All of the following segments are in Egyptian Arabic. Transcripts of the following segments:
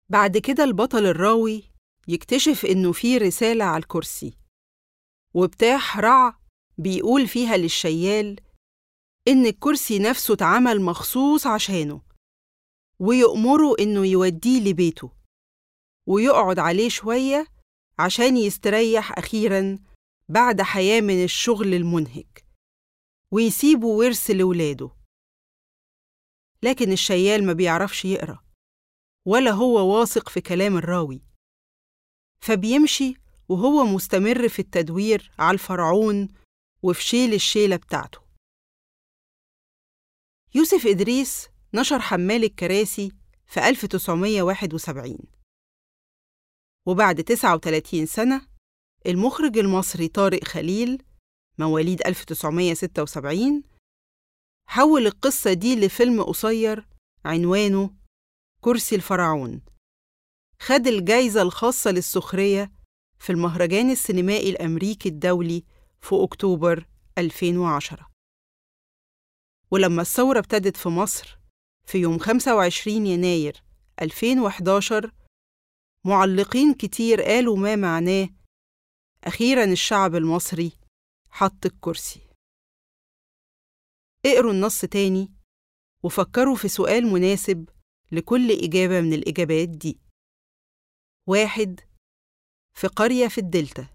بعد كده البطل الراوي يكتشف إنه في رسالة على الكرسي وبتاح رع بيقول فيها للشيال إن الكرسي نفسه اتعمل مخصوص عشانه ويأمره إنه يوديه لبيته ويقعد عليه شوية عشان يستريح أخيراً بعد حياة من الشغل المنهك ويسيبه ورث لولاده لكن الشيال ما بيعرفش يقرأ ولا هو واثق في كلام الراوي فبيمشي وهو مستمر في التدوير على الفرعون وفي شيل الشيلة بتاعته يوسف إدريس نشر حمال الكراسي في 1971 وبعد 39 سنة المخرج المصري طارق خليل مواليد 1976 حول القصة دي لفيلم قصير عنوانه كرسي الفرعون خد الجايزة الخاصة للسخرية في المهرجان السينمائي الأمريكي الدولي في أكتوبر 2010 ولما الثورة ابتدت في مصر في يوم 25 يناير 2011 معلقين كتير قالوا ما معناه أخيرا الشعب المصري حط الكرسي اقروا النص تاني وفكروا في سؤال مناسب لكل إجابة من الإجابات دي واحد في قرية في الدلتا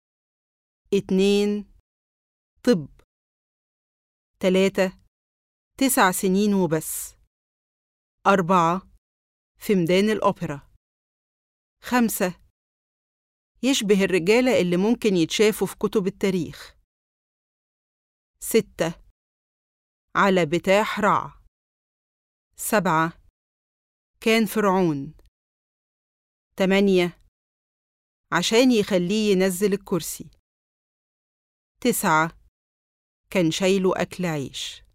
اتنين طب تلاتة تسع سنين وبس أربعة في ميدان الأوبرا خمسة يشبه الرجالة اللي ممكن يتشافوا في كتب التاريخ ستة على بتاح رع سبعة كان فرعون تمانية عشان يخليه ينزل الكرسي تسعة كان شايله أكل عيش